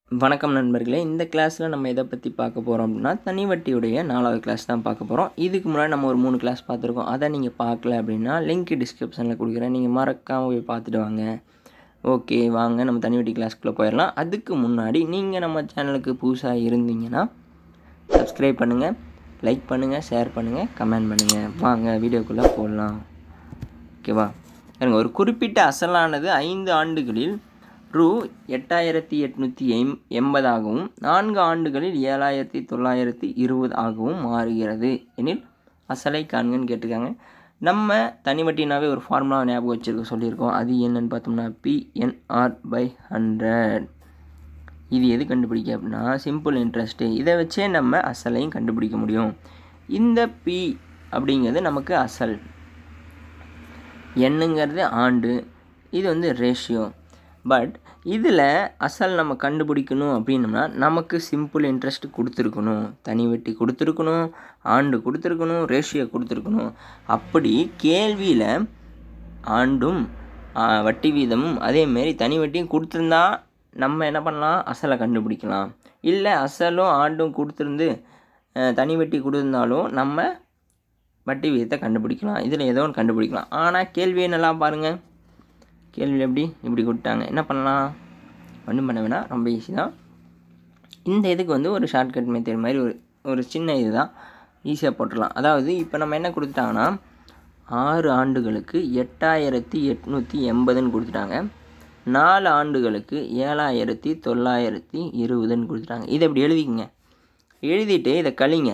வணக்கம் நண்பர்களே இந்த கிளாஸில் நம்ம எதை பற்றி பார்க்க போகிறோம் அப்படின்னா தனி வட்டியுடைய நாலாவது கிளாஸ் தான் பார்க்க போகிறோம் இதுக்கு முன்னாடி நம்ம ஒரு மூணு கிளாஸ் பார்த்துருக்கோம் அதை நீங்கள் பார்க்கல அப்படின்னா லிங்க் டிஸ்கிரிப்ஷனில் கொடுக்குறேன் நீங்கள் மறக்காமல் போய் பார்த்துட்டு வாங்க ஓகே வாங்க நம்ம தனி வட்டி கிளாஸ்க்குள்ளே போயிடலாம் அதுக்கு முன்னாடி நீங்கள் நம்ம சேனலுக்கு புதுசாக இருந்தீங்கன்னா சப்ஸ்கிரைப் பண்ணுங்கள் லைக் பண்ணுங்கள் ஷேர் பண்ணுங்கள் கமெண்ட் பண்ணுங்கள் வாங்க வீடியோக்குள்ளே போடலாம் ஓகேவா பாருங்க ஒரு குறிப்பிட்ட அசலானது ஐந்து ஆண்டுகளில் ரூ எட்டாயிரத்தி எட்நூற்றி எம் எண்பதாகவும் நான்கு ஆண்டுகளில் ஏழாயிரத்தி தொள்ளாயிரத்தி இருபது ஆகவும் மாறுகிறது எனில் அசலை காண்கன்னு கேட்டிருக்காங்க நம்ம தனி வட்டினாவே ஒரு ஃபார்முலா ஞாபகம் வச்சுருக்க சொல்லியிருக்கோம் அது என்னன்னு பார்த்தோம்னா பிஎன்ஆர் பை ஹண்ட்ரட் இது எது கண்டுபிடிக்க அப்படின்னா சிம்பிள் இன்ட்ரெஸ்ட்டு இதை வச்சே நம்ம அசலையும் கண்டுபிடிக்க முடியும் இந்த பி அப்படிங்கிறது நமக்கு அசல் எண்ணுங்கிறது ஆண்டு இது வந்து ரேஷியோ பட் இதில் அசல் நம்ம கண்டுபிடிக்கணும் அப்படின்னம்னா நமக்கு சிம்பிள் இன்ட்ரெஸ்ட் கொடுத்துருக்கணும் தனி வட்டி கொடுத்துருக்கணும் ஆண்டு கொடுத்துருக்கணும் ரேஷியோ கொடுத்துருக்கணும் அப்படி கேள்வியில் ஆண்டும் ஆ, வட்டி வீதமும் அதேமாரி தனி வட்டியும் கொடுத்துருந்தா நம்ம என்ன பண்ணலாம் அசலை கண்டுபிடிக்கலாம் இல்லை அசலும் ஆண்டும் கொடுத்துருந்து அஹ், தனி வட்டி கொடுத்துருந்தாலும் நம்ம வட்டி விகிதத்தை கண்டுபிடிக்கலாம் இதில் ஏதோ ஒன்று கண்டுபிடிக்கலாம் ஆனால் கேள்வியை நல்லா பாருங்கள் கேள்வி எப்படி இப்படி கொடுத்தாங்க என்ன பண்ணலாம் ஒன்றும் பண்ண வேணாம் ரொம்ப ஈஸி தான் இந்த இதுக்கு வந்து ஒரு ஷார்ட்கட் மெத்தட் மாதிரி ஒரு ஒரு சின்ன இது தான் ஈஸியாக போட்டுடலாம் அதாவது இப்போ நம்ம என்ன கொடுத்துட்டாங்கன்னா ஆறு ஆண்டுகளுக்கு எட்டாயிரத்தி எட்நூற்றி எண்பதுன்னு கொடுத்துட்டாங்க நாலு ஆண்டுகளுக்கு ஏழாயிரத்தி தொள்ளாயிரத்தி இருபதுன்னு கொடுத்துட்டாங்க இதை இப்படி எழுதிக்கங்க எழுதிட்டு இதை கழிங்க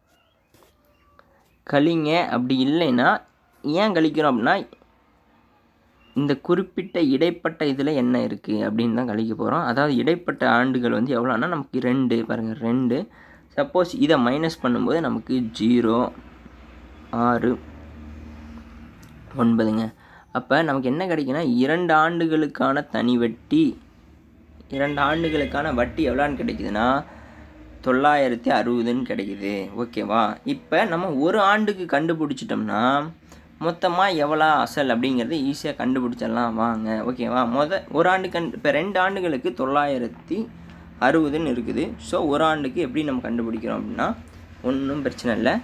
கழிங்க அப்படி இல்லைன்னா ஏன் கழிக்கிறோம் அப்படின்னா இந்த குறிப்பிட்ட இடைப்பட்ட இதில் என்ன இருக்குது அப்படின்னு தான் கழிக்க போகிறோம் அதாவது இடைப்பட்ட ஆண்டுகள் வந்து எவ்வளோன்னா நமக்கு ரெண்டு பாருங்கள் ரெண்டு சப்போஸ் இதை மைனஸ் பண்ணும்போது நமக்கு ஜீரோ ஆறு ஒன்பதுங்க அப்போ நமக்கு என்ன கிடைக்குன்னா இரண்டு ஆண்டுகளுக்கான தனி வட்டி இரண்டு ஆண்டுகளுக்கான வட்டி எவ்வளோன்னு கிடைக்குதுன்னா தொள்ளாயிரத்தி அறுபதுன்னு கிடைக்குது ஓகேவா இப்போ நம்ம ஒரு ஆண்டுக்கு கண்டுபிடிச்சிட்டோம்னா மொத்தமாக எவ்வளோ அசல் அப்படிங்கிறது ஈஸியாக கண்டுபிடிச்சிடலாம் வாங்க ஓகேவா மொத ஒரு ஆண்டு கண் இப்போ ரெண்டு ஆண்டுகளுக்கு தொள்ளாயிரத்தி அறுபதுன்னு இருக்குது ஸோ ஒரு ஆண்டுக்கு எப்படி நம்ம கண்டுபிடிக்கிறோம் அப்படின்னா ஒன்றும் பிரச்சனை இல்லை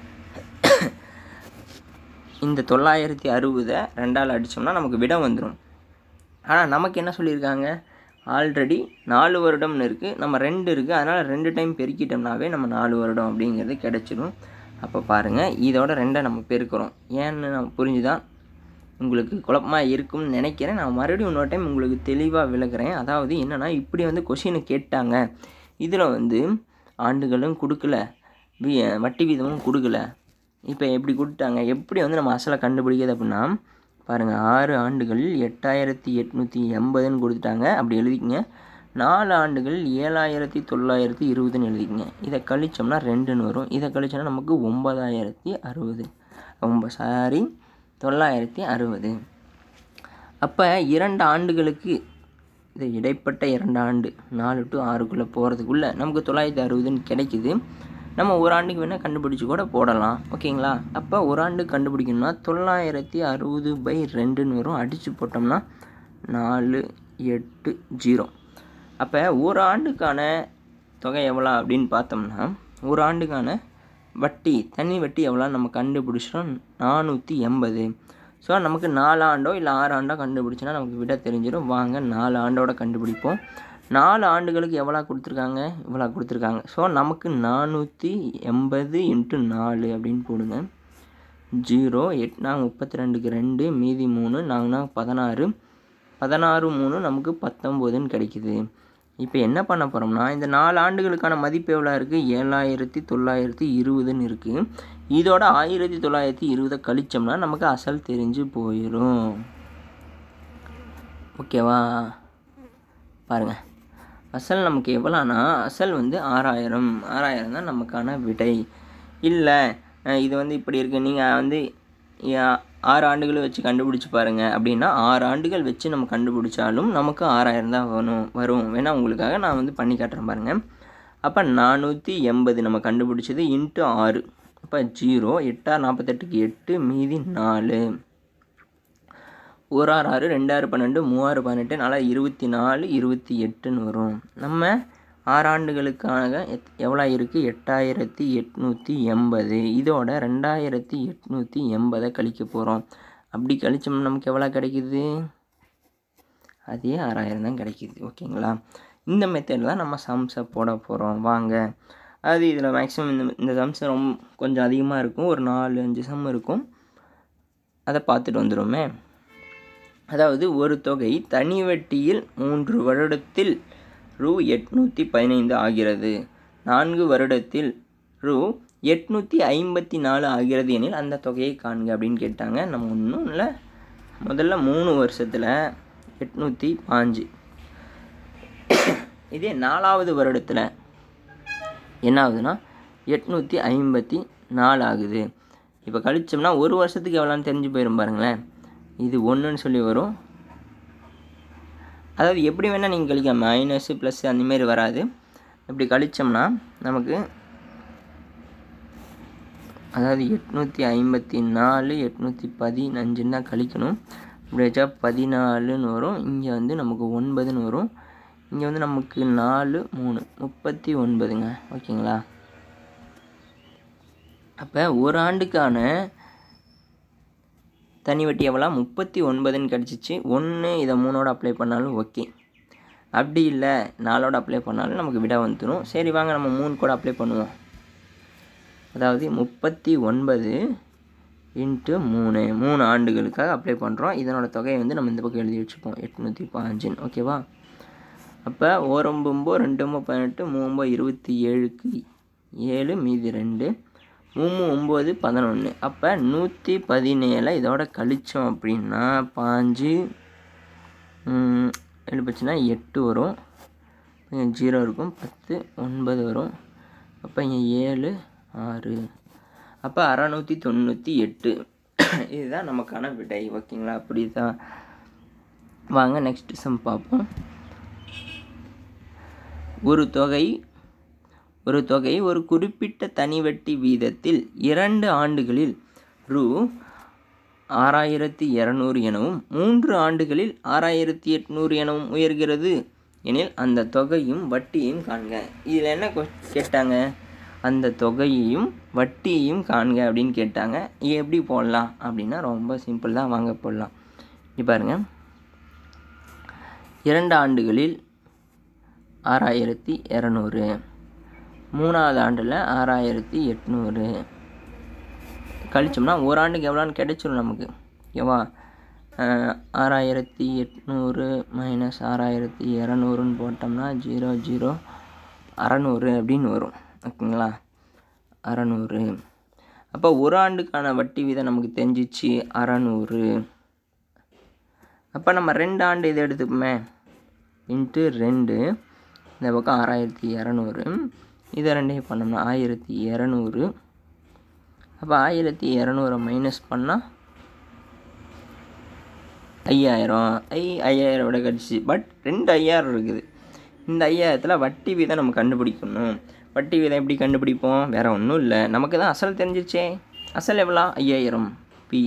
இந்த தொள்ளாயிரத்தி அறுபதை ரெண்டால் அடித்தோம்னா நமக்கு விட வந்துடும் ஆனால் நமக்கு என்ன சொல்லியிருக்காங்க ஆல்ரெடி நாலு வருடம்னு இருக்குது நம்ம ரெண்டு இருக்குது அதனால் ரெண்டு டைம் பெருக்கிட்டோம்னாவே நம்ம நாலு வருடம் அப்படிங்கிறது கிடச்சிடும் அப்போ பாருங்கள் இதோட ரெண்டை நம்ம பெருக்கிறோம் ஏன்னு நம்ம புரிஞ்சுதான் உங்களுக்கு குழப்பமாக இருக்கும்னு நினைக்கிறேன் நான் மறுபடியும் இன்னொரு டைம் உங்களுக்கு தெளிவாக விளக்குறேன் அதாவது என்னென்னா இப்படி வந்து கொஷினை கேட்டாங்க இதில் வந்து ஆண்டுகளும் கொடுக்கல வி- வட்டி வீதமும் கொடுக்கல இப்போ எப்படி கொடுத்தாங்க எப்படி வந்து நம்ம அசலை கண்டுபிடிக்கிறது அப்படின்னா பாருங்கள் ஆறு ஆண்டுகளில் எட்டாயிரத்தி எட்நூற்றி எண்பதுன்னு கொடுத்துட்டாங்க அப்படி எழுதிக்கங்க நாலு ஆண்டுகள் ஏழாயிரத்தி தொள்ளாயிரத்தி இருபதுன்னு எழுதிக்கங்க இதை கழிச்சோம்னா ரெண்டுன்னு வரும் இதை கழிச்சோம்னா நமக்கு ஒம்பதாயிரத்தி அறுபது ரொம்ப சாரி தொள்ளாயிரத்தி அறுபது அப்போ இரண்டு ஆண்டுகளுக்கு இது இடைப்பட்ட இரண்டு ஆண்டு நாலு டு ஆறுக்குள்ளே போகிறதுக்குள்ளே நமக்கு தொள்ளாயிரத்தி அறுபதுன்னு கிடைக்குது நம்ம ஒரு ஆண்டுக்கு வேணால் கண்டுபிடிச்சி கூட போடலாம் ஓகேங்களா அப்போ ஒரு ஆண்டு கண்டுபிடிக்கணும்னா தொள்ளாயிரத்தி அறுபது பை ரெண்டுன்னு வரும் அடித்து போட்டோம்னா நாலு எட்டு ஜீரோ அப்போ ஒரு ஆண்டுக்கான தொகை எவ்வளோ அப்படின்னு பார்த்தோம்னா ஒரு ஆண்டுக்கான வட்டி தனி வட்டி எவ்வளோ நம்ம கண்டுபிடிச்சிட்டோம் நானூற்றி எண்பது ஸோ நமக்கு நாலு ஆண்டோ இல்லை ஆறு ஆண்டோ கண்டுபிடிச்சோன்னா நமக்கு விட தெரிஞ்சிடும் வாங்க நாலு ஆண்டோட கண்டுபிடிப்போம் நாலு ஆண்டுகளுக்கு எவ்வளோ கொடுத்துருக்காங்க இவ்வளோ கொடுத்துருக்காங்க ஸோ நமக்கு நானூற்றி எண்பது இன்ட்டு நாலு அப்படின்னு போடுங்க ஜீரோ எட்னா முப்பத்தி ரெண்டுக்கு ரெண்டு மீதி மூணு நாங்கன்னா பதினாறு பதினாறு மூணு நமக்கு பத்தொம்போதுன்னு கிடைக்குது இப்போ என்ன பண்ண போகிறோம்னா இந்த நாலு ஆண்டுகளுக்கான மதிப்பு எவ்வளோ இருக்குது ஏழாயிரத்தி தொள்ளாயிரத்தி இருபதுன்னு இருக்குது இதோட ஆயிரத்தி தொள்ளாயிரத்தி இருபதை கழிச்சோம்னா நமக்கு அசல் தெரிஞ்சு போயிடும் ஓகேவா பாருங்கள் அசல் நமக்கு எவ்வளோனா அசல் வந்து ஆறாயிரம் ஆறாயிரம் தான் நமக்கான விடை இல்லை அஹ் இது வந்து இப்படி இருக்குது நீங்கள் வந்து யா- ஆறு ஆண்டுகளை வச்சு கண்டுபிடிச்சி பாருங்கள் அப்படின்னா ஆறு ஆண்டுகள் வச்சு நம்ம கண்டுபிடிச்சாலும் நமக்கு ஆறாயிரம் தான் வரும் வரும் வேணா உங்களுக்காக நான் வந்து பண்ணி காட்டுறேன் பாருங்கள் அப்போ நானூற்றி எண்பது நம்ம கண்டுபிடிச்சது இன்ட்டு ஆறு அப்போ ஜீரோ எட்டாறு நாற்பத்தெட்டுக்கு எட்டு மீதி நாலு ஒரு ஆறு ஆறு ரெண்டாறு பன்னெண்டு மூவாறு பதினெட்டு நாலு இருபத்தி நாலு இருபத்தி எட்டுன்னு வரும் நம்ம ஆறு ஆண்டுகளுக்காக எத் எவ்வளோ இருக்குது எட்டாயிரத்தி எட்நூற்றி எண்பது இதோட ரெண்டாயிரத்தி எட்நூற்றி எண்பதை கழிக்க போகிறோம் அப்படி கழிச்சோம்னா நமக்கு எவ்வளோ கிடைக்குது அதே ஆறாயிரம் தான் கிடைக்கிது ஓகேங்களா இந்த மெத்தடில் தான் நம்ம சம்ஸை போட போகிறோம் வாங்க அது இதில் மேக்ஸிமம் இந்த இந்த சம்ஸ் ரொம்ப கொஞ்சம் அதிகமாக இருக்கும் ஒரு நாலு அஞ்சு சம் இருக்கும் அதை பார்த்துட்டு வந்துடுமே அதாவது ஒரு தொகை தனி வட்டியில் மூன்று வருடத்தில் ரூ எட்நூற்றி பதினைந்து ஆகிறது நான்கு வருடத்தில் ரூ எட்நூற்றி ஐம்பத்தி நாலு ஆகிறது எனில் அந்த தொகையை காண்க அப்படின்னு கேட்டாங்க நம்ம ஒன்றும் இல்லை முதல்ல மூணு வருஷத்தில் எட்நூற்றி பாஞ்சு இதே நாலாவது வருடத்தில் என்ன ஆகுதுன்னா எட்நூற்றி ஐம்பத்தி நாலு ஆகுது இப்போ கழிச்சோம்னா ஒரு வருஷத்துக்கு எவ்வளோன்னு தெரிஞ்சு போயிடும் பாருங்களேன் இது ஒன்றுன்னு சொல்லி வரும் அதாவது எப்படி வேணால் நீங்கள் கழிக்கலாம் மைனஸு ப்ளஸ் அந்தமாரி வராது இப்படி கழிச்சோம்னா நமக்கு அதாவது எட்நூற்றி ஐம்பத்தி நாலு எட்நூற்றி பதினஞ்சுன்னு தான் கழிக்கணும் இப்படி வச்சா பதினாலுன்னு வரும் இங்கே வந்து நமக்கு ஒன்பதுன்னு வரும் இங்கே வந்து நமக்கு நாலு மூணு முப்பத்தி ஒன்பதுங்க ஓகேங்களா அப்போ ஒரு ஆண்டுக்கான தனி வட்டி எவ்வளோ முப்பத்தி ஒன்பதுன்னு கிடச்சிச்சு ஒன்று இதை மூணோட அப்ளை பண்ணாலும் ஓகே அப்படி இல்லை நாலோட அப்ளை பண்ணாலும் நமக்கு விட வந்துடும் சரி வாங்க நம்ம மூணு கூட அப்ளை பண்ணுவோம் அதாவது முப்பத்தி ஒன்பது இன்ட்டு மூணு மூணு ஆண்டுகளுக்காக அப்ளை பண்ணுறோம் இதனோட தொகையை வந்து நம்ம இந்த பக்கம் எழுதி வச்சுப்போம் எட்நூற்றி பாஞ்சுன்னு ஓகேவா அப்போ ஓரொம்பொம்போ ரெண்டொம்போ பதினெட்டு மூம்போ இருபத்தி ஏழுக்கு ஏழு மீதி ரெண்டு மூணு ஒம்பது பதினொன்று அப்போ நூற்றி பதினேழை இதோட கழித்தோம் அப்படின்னா பாஞ்சு எழுபச்சுன்னா எட்டு வரும் இங்கே ஜீரோ இருக்கும் பத்து ஒன்பது வரும் அப்போ இங்கே ஏழு ஆறு அப்போ அறநூற்றி தொண்ணூற்றி எட்டு இதுதான் நமக்கான விடை ஓகேங்களா அப்படி தான் வாங்க நெக்ஸ்ட் சம் பார்ப்போம் ஒரு தொகை ஒரு தொகை ஒரு குறிப்பிட்ட தனி வட்டி வீதத்தில் இரண்டு ஆண்டுகளில் ரூ ஆறாயிரத்தி இரநூறு எனவும் மூன்று ஆண்டுகளில் ஆறாயிரத்தி எட்நூறு எனவும் உயர்கிறது எனில் அந்த தொகையும் வட்டியையும் காண்க இதில் என்ன கொ- கேட்டாங்க அந்த தொகையையும் வட்டியையும் காண்க அப்படின்னு கேட்டாங்க இது எப்படி போடலாம் அப்படின்னா ரொம்ப சிம்பிள் தான் வாங்க போடலாம் இப்போ பாருங்க இரண்டு ஆண்டுகளில் ஆறாயிரத்தி இரநூறு மூணாவது ஆண்டில் ஆறாயிரத்தி எட்நூறு கழிச்சோம்னா ஒரு ஆண்டுக்கு எவ்வளோன்னு கிடைச்சிரும் நமக்கு ஓகேவா அஹ், ஆறாயிரத்தி எட்நூறு மைனஸ் ஆறாயிரத்தி இரநூறுன்னு போட்டோம்னா ஜீரோ ஜீரோ அறநூறு அப்படின்னு வரும் ஓகேங்களா அறநூறு அப்போ ஒரு ஆண்டுக்கான வட்டி வீதம் நமக்கு தெரிஞ்சிச்சு அறநூறு அப்போ நம்ம ரெண்டு ஆண்டு இதை எடுத்துப்போமே இன்ட்டு ரெண்டு இந்த பக்கம் ஆறாயிரத்தி இரநூறு இதை ரெண்டையும் பண்ணோம்னா ஆயிரத்தி இரநூறு அப்போ ஆயிரத்தி இரநூறை மைனஸ் பண்ணால் ஐயாயிரம் ஐ ஐயாயிரம் விட கிடச்சி பட் ரெண்டு ஐயாயிரம் இருக்குது இந்த ஐயாயிரத்தில் வட்டி வீதம் நம்ம கண்டுபிடிக்கணும் வட்டி வீதம் எப்படி கண்டுபிடிப்போம் வேறு ஒன்றும் இல்லை நமக்கு தான் அசல் தெரிஞ்சிச்சே அசல் எவ்வளோ ஐயாயிரம் பி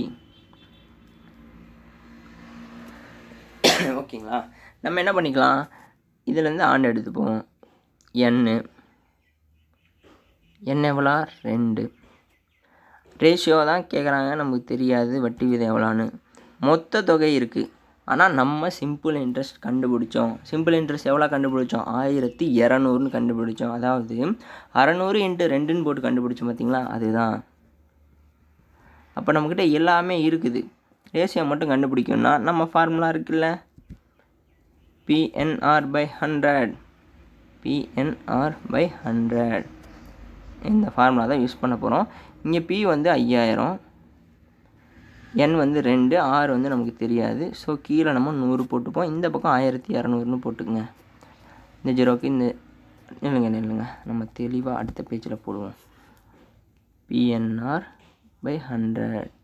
ஓகேங்களா நம்ம என்ன பண்ணிக்கலாம் இதுலேருந்து ஆண்டு எடுத்துப்போம் எண்ணு எண்ணெய் எவ்வளோ ரெண்டு ரேஷியோ தான் கேட்குறாங்க நமக்கு தெரியாது வட்டி வீதம் எவ்வளோன்னு மொத்த தொகை இருக்குது ஆனால் நம்ம சிம்பிள் இன்ட்ரெஸ்ட் கண்டுபிடிச்சோம் சிம்பிள் இன்ட்ரெஸ்ட் எவ்வளோ கண்டுபிடிச்சோம் ஆயிரத்தி இரநூறுன்னு கண்டுபிடிச்சோம் அதாவது அறநூறு இன்ட்டு ரெண்டுன்னு போட்டு கண்டுபிடிச்சோம் பார்த்தீங்களா அதுதான் அப்போ நம்மக்கிட்ட எல்லாமே இருக்குது ரேஷியோ மட்டும் கண்டுபிடிக்கணும்னா நம்ம ஃபார்முலா இருக்குல்ல PNR by hundred PNR by hundred இந்த ஃபார்முலா தான் யூஸ் பண்ண போகிறோம் இங்கே பி வந்து ஐயாயிரம் என் வந்து ரெண்டு ஆர் வந்து நமக்கு தெரியாது ஸோ கீழே நம்ம நூறு போட்டுப்போம் இந்த பக்கம் ஆயிரத்தி இரநூறுன்னு போட்டுக்குங்க இந்த ஜீரோக்கு இந்த நில்லுங்க நில்லுங்க நம்ம தெளிவாக அடுத்த பேஜில் போடுவோம் பிஎன்ஆர் பை ஹண்ட்ரட்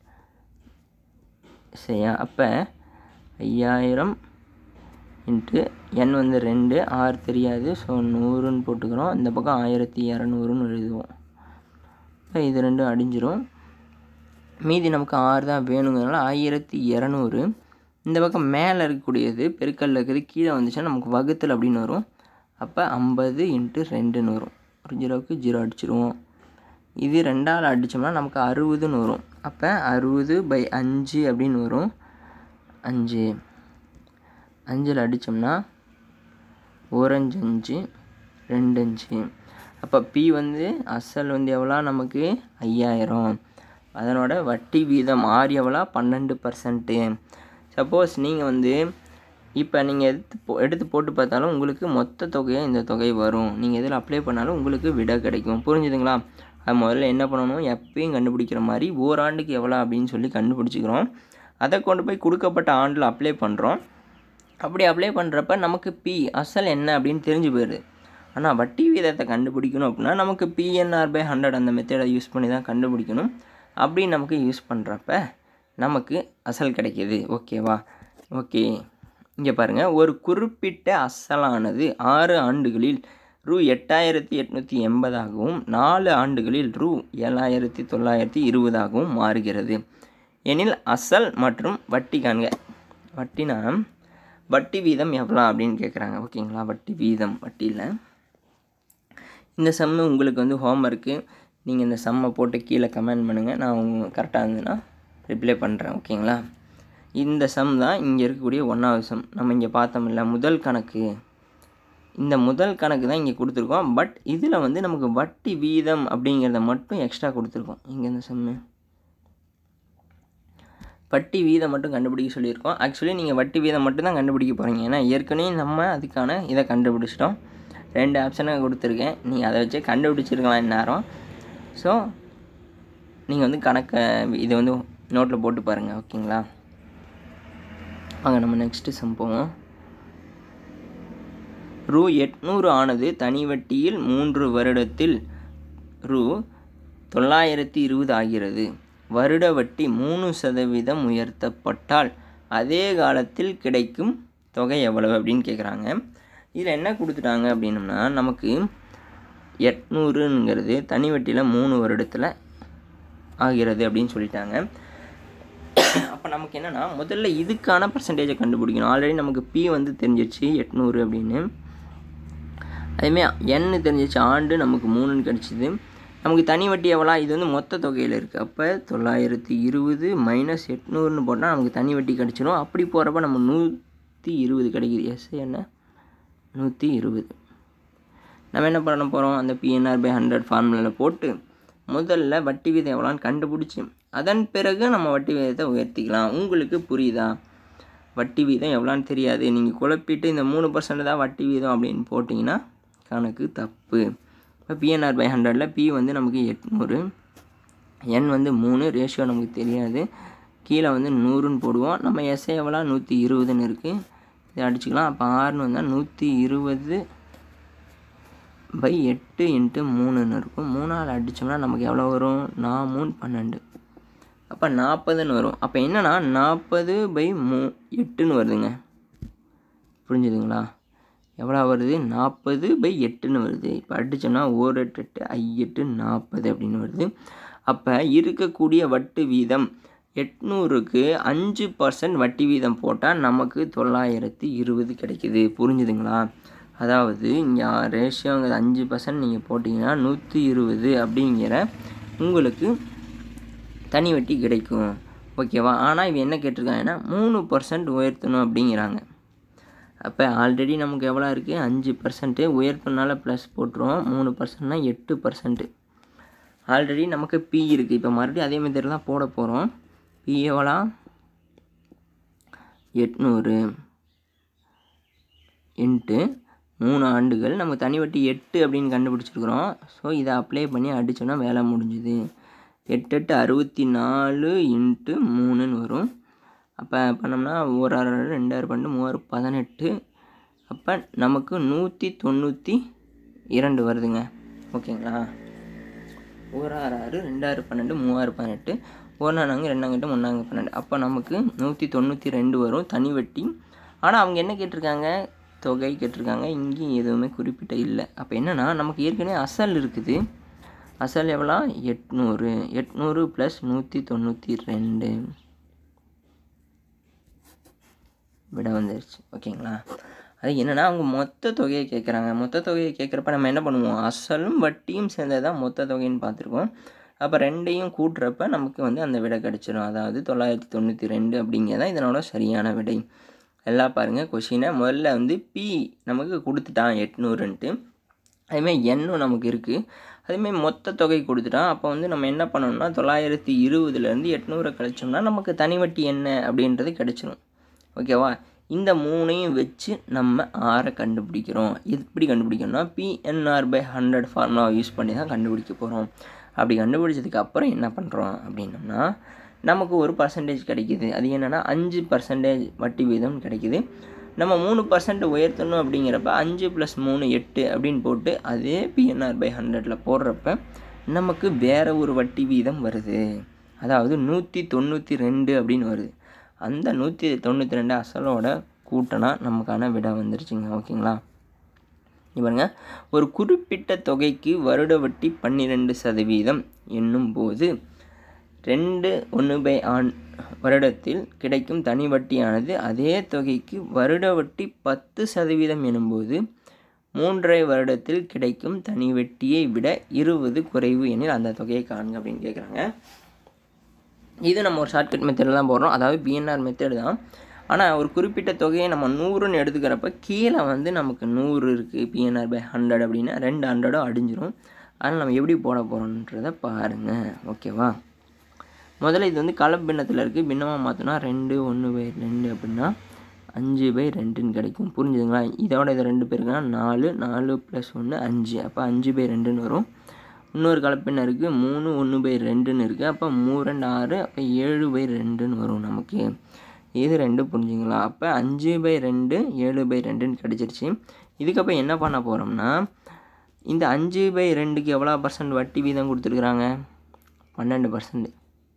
சரியா அப்போ ஐயாயிரம் இன்ட்டு என் வந்து ரெண்டு ஆறு தெரியாது ஸோ நூறுன்னு போட்டுக்கிறோம் இந்த பக்கம் ஆயிரத்தி இரநூறுன்னு எழுதுவோம் இப்போ இது ரெண்டும் அடிஞ்சிரும் மீதி நமக்கு ஆறு தான் வேணுங்கிறதுனால ஆயிரத்தி இரநூறு இந்த பக்கம் மேலே இருக்கக்கூடியது பெருக்கல்ல இருக்குது கீழே வந்துச்சுன்னா நமக்கு வகுத்தல் அப்படின்னு வரும் அப்போ ஐம்பது இன்ட்டு ரெண்டுன்னு வரும் ஒரு ஜீரோவுக்கு ஜீரோ அடிச்சிருவோம் இது ரெண்டால் அடித்தோம்னா நமக்கு அறுபதுன்னு வரும் அப்போ அறுபது பை அஞ்சு அப்படின்னு வரும் அஞ்சு அஞ்சில் அடித்தோம்னா ஓரஞ்சு அஞ்சு ரெண்டு அஞ்சு அப்போ பி வந்து அசல் வந்து எவ்வளோ நமக்கு ஐயாயிரம் அதனோட வட்டி வீதம் ஆர் எவ்வளோ பன்னெண்டு பர்சன்ட்டு சப்போஸ் நீங்கள் வந்து இப்போ நீங்கள் எடுத்து போ எடுத்து போட்டு பார்த்தாலும் உங்களுக்கு மொத்த தொகையாக இந்த தொகை வரும் நீங்கள் எதில் அப்ளை பண்ணாலும் உங்களுக்கு விட கிடைக்கும் புரிஞ்சுதுங்களா அது முதல்ல என்ன பண்ணணும் எப்பயும் கண்டுபிடிக்கிற மாதிரி ஓராண்டுக்கு எவ்வளோ அப்படின்னு சொல்லி கண்டுபிடிச்சிக்கிறோம் அதை கொண்டு போய் கொடுக்கப்பட்ட ஆண்டில் அப்ளை பண்ணுறோம் அப்படி அப்ளை பண்ணுறப்ப நமக்கு பி அசல் என்ன அப்படின்னு தெரிஞ்சு போயிடுது ஆனால் வட்டி வீதத்தை கண்டுபிடிக்கணும் அப்படின்னா நமக்கு பிஎன்ஆர் பை ஹண்ட்ரட் அந்த மெத்தடை யூஸ் பண்ணி தான் கண்டுபிடிக்கணும் அப்படி நமக்கு யூஸ் பண்ணுறப்ப நமக்கு அசல் கிடைக்கிது ஓகேவா ஓகே இங்கே பாருங்கள் ஒரு குறிப்பிட்ட அசலானது ஆறு ஆண்டுகளில் ரூ எட்டாயிரத்தி எட்நூற்றி எண்பதாகவும் நாலு ஆண்டுகளில் ரூ ஏழாயிரத்தி தொள்ளாயிரத்தி இருபதாகவும் மாறுகிறது எனில் அசல் மற்றும் வட்டி காண்க வட்டினா வட்டி வீதம் எவ்வளோ அப்படின்னு கேட்குறாங்க ஓகேங்களா வட்டி வீதம் வட்டியில் இந்த சம்மு உங்களுக்கு வந்து ஹோம்ஒர்க்கு நீங்கள் இந்த சம்மை போட்டு கீழே கமெண்ட் பண்ணுங்கள் நான் உங்க கரெக்டாக இருந்ததுன்னா ரிப்ளை பண்ணுறேன் ஓகேங்களா இந்த சம் தான் இங்கே இருக்கக்கூடிய ஒன்றாவது சம் நம்ம இங்கே பார்த்தோம்ல முதல் கணக்கு இந்த முதல் கணக்கு தான் இங்கே கொடுத்துருக்கோம் பட் இதில் வந்து நமக்கு வட்டி வீதம் அப்படிங்கிறத மட்டும் எக்ஸ்ட்ரா கொடுத்துருக்கோம் இங்கே இந்த சம்மு வட்டி வீதம் மட்டும் கண்டுபிடிக்க சொல்லியிருக்கோம் ஆக்சுவலி நீங்கள் வட்டி வீதம் மட்டும் தான் கண்டுபிடிக்க போகிறீங்க ஏன்னா ஏற்கனவே நம்ம அதுக்கான இதை கண்டுபிடிச்சிட்டோம் ரெண்டு ஆப்ஷனை கொடுத்துருக்கேன் நீங்கள் அதை வச்சு கண்டுபிடிச்சிருக்கலாம் இந்நேரம் ஸோ நீங்கள் வந்து கணக்கை இதை வந்து நோட்டில் போட்டு பாருங்கள் ஓகேங்களா வாங்க நம்ம நெக்ஸ்ட்டு சம் போவோம் ரூ எட்நூறு ஆனது தனி வட்டியில் மூன்று வருடத்தில் ரூ தொள்ளாயிரத்தி இருபது ஆகிறது வருட வட்டி மூணு சதவீதம் உயர்த்தப்பட்டால் அதே காலத்தில் கிடைக்கும் தொகை எவ்வளவு அப்படின்னு கேட்குறாங்க இதில் என்ன கொடுத்துட்டாங்க அப்படின்னம்னா நமக்கு எட்நூறுங்கிறது தனி வட்டியில் மூணு வருடத்தில் ஆகிறது அப்படின்னு சொல்லிட்டாங்க அப்போ நமக்கு என்னென்னா முதல்ல இதுக்கான பர்சன்டேஜை கண்டுபிடிக்கணும் ஆல்ரெடி நமக்கு பி வந்து தெரிஞ்சிருச்சு எட்நூறு அப்படின்னு அதேமாரி எண்ணு தெரிஞ்சிச்சு ஆண்டு நமக்கு மூணுன்னு கிடச்சிது நமக்கு தனி வட்டி எவ்வளோ இது வந்து மொத்த தொகையில் இருக்குது அப்போ தொள்ளாயிரத்தி இருபது மைனஸ் எட்நூறுன்னு போட்டால் நமக்கு தனி வட்டி கிடச்சிரும் அப்படி போகிறப்ப நம்ம நூற்றி இருபது கிடைக்குது எஸ் என்ன நூற்றி இருபது நம்ம என்ன பண்ண போகிறோம் அந்த பிஎன்ஆர் பை ஹண்ட்ரட் ஃபார்முலாவில் போட்டு முதல்ல வட்டி வீதம் எவ்வளோன்னு கண்டுபிடிச்சி அதன் பிறகு நம்ம வட்டி வீதத்தை உயர்த்திக்கலாம் உங்களுக்கு புரியுதா வட்டி வீதம் எவ்வளோன்னு தெரியாது நீங்கள் குழப்பிட்டு இந்த மூணு பர்சன்ட் தான் வட்டி வீதம் அப்படின்னு போட்டிங்கன்னா கணக்கு தப்பு இப்போ பிஎன்ஆர் பை ஹண்ட்ரடில் பி வந்து நமக்கு எட்நூறு என் வந்து மூணு ரேஷியோ நமக்கு தெரியாது கீழே வந்து நூறுன்னு போடுவோம் நம்ம எஸ்ஐ எவ்வளோ நூற்றி இருபதுன்னு இருக்குது இதை அடிச்சுக்கலாம் அப்போ ஆறுன்னு வந்தால் நூற்றி இருபது பை எட்டு இன்ட்டு மூணுன்னு இருக்கும் மூணால் அடித்தோம்னா நமக்கு எவ்வளோ வரும் நான் மூணு பன்னெண்டு அப்போ நாற்பதுன்னு வரும் அப்போ என்னென்னா நாற்பது பை மூ எட்டுன்னு வருதுங்க புரிஞ்சுதுங்களா எவ்வளோ வருது நாற்பது பை எட்டுன்னு வருது இப்போ அடித்தோம்னா ஓர் எட்டு எட்டு ஐ எட்டு நாற்பது அப்படின்னு வருது அப்போ இருக்கக்கூடிய வட்டி வீதம் எட்நூறுக்கு அஞ்சு பர்சன்ட் வட்டி வீதம் போட்டால் நமக்கு தொள்ளாயிரத்தி இருபது கிடைக்குது புரிஞ்சுதுங்களா அதாவது இங்கே ரேஷியோங்கிறது அஞ்சு பர்சன்ட் நீங்கள் போட்டிங்கன்னா நூற்றி இருபது அப்படிங்கிற உங்களுக்கு தனி வட்டி கிடைக்கும் ஓகேவா ஆனால் இவன் என்ன கேட்டிருக்காங்கன்னா மூணு பர்சன்ட் உயர்த்தணும் அப்படிங்கிறாங்க அப்போ ஆல்ரெடி நமக்கு எவ்வளோ இருக்குது அஞ்சு பர்சன்ட்டு உயர்த்தனால ப்ளஸ் போட்டுருவோம் மூணு பர்சன்ட்னா எட்டு பர்சன்ட்டு ஆல்ரெடி நமக்கு பி இருக்குது இப்போ மறுபடியும் அதே மாதிரி தான் போட போகிறோம் பி எவ்வளோ எட்நூறு இன்ட்டு மூணு ஆண்டுகள் நம்ம தனி வட்டி எட்டு அப்படின்னு கண்டுபிடிச்சிருக்கிறோம் ஸோ இதை அப்ளை பண்ணி அடித்தோன்னா வேலை முடிஞ்சுது எட்டு எட்டு அறுபத்தி நாலு இன்ட்டு மூணுன்னு வரும் அப்போ பண்ணோம்னா ஒரு ஆறு ஆறு ரெண்டாயிரம் பன்னெண்டு மூவாயிரம் பதினெட்டு அப்போ நமக்கு நூற்றி தொண்ணூற்றி இரண்டு வருதுங்க ஓகேங்களா ஒரு ஆறு ஆறு ரெண்டாயிரம் பன்னெண்டு மூவாயிரம் பதினெட்டு ஒன்றாங்க ரெண்டாங்கிட்ட மூணாங்க பன்னெண்டு அப்போ நமக்கு நூற்றி தொண்ணூற்றி ரெண்டு வரும் தனி வட்டி ஆனால் அவங்க என்ன கேட்டிருக்காங்க தொகை கேட்டிருக்காங்க இங்கேயும் எதுவுமே குறிப்பிட்ட இல்லை அப்போ என்னென்னா நமக்கு ஏற்கனவே அசல் இருக்குது அசல் எவ்வளோ எட்நூறு எட்நூறு ப்ளஸ் நூற்றி தொண்ணூற்றி ரெண்டு விட வந்துருச்சு ஓகேங்களா அது என்னென்னா அவங்க மொத்த தொகையை கேட்குறாங்க மொத்த தொகையை கேட்குறப்ப நம்ம என்ன பண்ணுவோம் அசலும் வட்டியும் சேர்ந்தது தான் மொத்த தொகைன்னு பார்த்துருக்கோம் அப்போ ரெண்டையும் கூட்டுறப்ப நமக்கு வந்து அந்த விடை கிடச்சிரும் அதாவது தொள்ளாயிரத்தி தொண்ணூற்றி ரெண்டு அப்படிங்கிறதான் இதனோட சரியான விடை எல்லாம் பாருங்கள் கொஷினை முதல்ல வந்து பி நமக்கு கொடுத்துட்டான் எட்நூறுன்ட்டு அதுமாதிரி எண்ணும் நமக்கு இருக்குது அதுமாரி மொத்த தொகை கொடுத்துட்டான் அப்போ வந்து நம்ம என்ன பண்ணணும்னா தொள்ளாயிரத்தி இருபதுலேருந்து எட்நூறை கழிச்சோம்னா நமக்கு தனி வட்டி என்ன அப்படின்றது கிடச்சிரும் ஓகேவா இந்த மூணையும் வச்சு நம்ம ஆரை கண்டுபிடிக்கிறோம் இது எப்படி கண்டுபிடிக்கணும்னா பிஎன்ஆர் பை ஹண்ட்ரட் ஃபார்முலாவை யூஸ் பண்ணி தான் கண்டுபிடிக்க போகிறோம் அப்படி கண்டுபிடிச்சதுக்கு அப்புறம் என்ன பண்ணுறோம் அப்படின்னம்னா நமக்கு ஒரு பர்சன்டேஜ் கிடைக்கிது அது என்னென்னா அஞ்சு பர்சன்டேஜ் வட்டி வீதம் கிடைக்கிது நம்ம மூணு பர்சன்ட் உயர்த்தணும் அப்படிங்கிறப்ப அஞ்சு ப்ளஸ் மூணு எட்டு அப்படின்னு போட்டு அதே பிஎன்ஆர் பை ஹண்ட்ரடில் போடுறப்ப நமக்கு வேறு ஒரு வட்டி வீதம் வருது அதாவது நூற்றி தொண்ணூற்றி ரெண்டு அப்படின்னு வருது அந்த நூற்றி தொண்ணூற்றி ரெண்டு அசலோட கூட்டினா நமக்கான விடை வந்துருச்சுங்க ஓகேங்களா இங்க பாருங்க ஒரு குறிப்பிட்ட தொகைக்கு வருட வட்டி பன்னிரெண்டு சதவீதம் என்னும் போது ரெண்டு ஒன்று பை ஆண் வருடத்தில் கிடைக்கும் தனி வட்டியானது அதே தொகைக்கு வருட வட்டி பத்து சதவீதம் எனும்போது மூன்றரை வருடத்தில் கிடைக்கும் தனி வட்டியை விட இருபது குறைவு எனில் அந்த தொகையை காணுங்க அப்படின்னு கேட்குறாங்க இது நம்ம ஒரு ஷார்ட்கட் மெத்தடில் தான் போடுறோம் அதாவது பிஎன்ஆர் மெத்தடு தான் ஆனால் ஒரு குறிப்பிட்ட தொகையை நம்ம நூறுன்னு எடுத்துக்கிறப்ப கீழே வந்து நமக்கு நூறு இருக்குது பிஎன்ஆர் பை ஹண்ட்ரட் அப்படின்னா ரெண்டு ஹண்ட்ரடும் அடிஞ்சிரும் அதனால் நம்ம எப்படி போட போகிறோன்றதை பாருங்கள் ஓகேவா முதல்ல இது வந்து கலப்பின்னத்தில் இருக்குது பின்னமாக மாற்றினா ரெண்டு ஒன்று பை ரெண்டு அப்படின்னா அஞ்சு பை ரெண்டுன்னு கிடைக்கும் புரிஞ்சுதுங்களா இதோட இது ரெண்டு பேருக்குன்னா நாலு நாலு ப்ளஸ் ஒன்று அஞ்சு அப்போ அஞ்சு பை ரெண்டுன்னு வரும் இன்னொரு கலப்பெண்ணை இருக்குது மூணு ஒன்று பை ரெண்டுன்னு இருக்குது அப்போ மூணு ரெண்டு ஆறு அப்போ ஏழு பை ரெண்டுன்னு வரும் நமக்கு இது ரெண்டு புரிஞ்சுங்களா அப்போ அஞ்சு பை ரெண்டு ஏழு பை ரெண்டுன்னு கிடச்சிருச்சு இதுக்கப்புறம் என்ன பண்ண போகிறோம்னா இந்த அஞ்சு பை ரெண்டுக்கு எவ்வளோ பர்சன்ட் வட்டி வீதம் கொடுத்துருக்குறாங்க பன்னெண்டு பர்சன்ட்